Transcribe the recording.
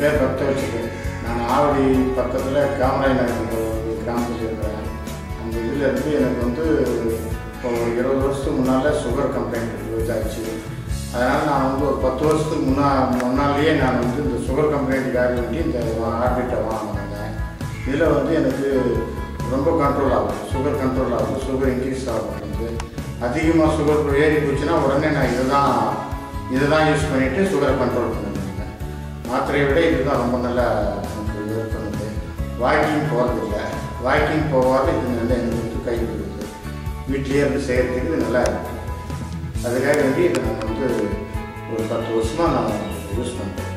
பேர் பக்த வச்சுருக்கேன் நான் ஆவடி பக்கத்தில் காமராஜ் நகர் ஒரு கிராமத்தில் இருக்கிறேன் அந்த இதில் இருந்து எனக்கு வந்து இப்போ ஒரு இருபது வருஷத்துக்கு முன்னால் சுகர் கம்ப்ளைண்ட் இதாச்சு அதனால் நான் வந்து ஒரு பத்து வருஷத்துக்கு முன்னா முன்னாலேயே நான் வந்து இந்த சுகர் கம்ப்ளைண்ட்டுக்காக வேண்டி இந்த ஆர்பிட்டை வாங்கினேன் இதில் வந்து எனக்கு ரொம்ப கண்ட்ரோல் ஆகும் சுகர் கண்ட்ரோல் ஆகும் சுகர் இன்க்ரீஸ் ஆகும் வந்து அதிகமாக சுகர் ஏறி போச்சுன்னா உடனே நான் இதை தான் இதை தான் யூஸ் பண்ணிவிட்டு சுகரை கண்ட்ரோல் பண்ணுவேன் மாத்திரையை விட இதுதான் ரொம்ப நல்லா எனக்கு இது பண்ணுது வாக்கிங் போகிறதில்ல வாக்கிங் போகாத இது நல்லா எனக்கு கை கொடுக்குது வீட்லேயே இருந்து செய்கிறதுக்கு இது நல்லா இருக்கு அதுக்காக வேண்டி இதை நான் வந்து ஒரு பத்து வருஷமாக நான் யூஸ் பண்ணுறேன்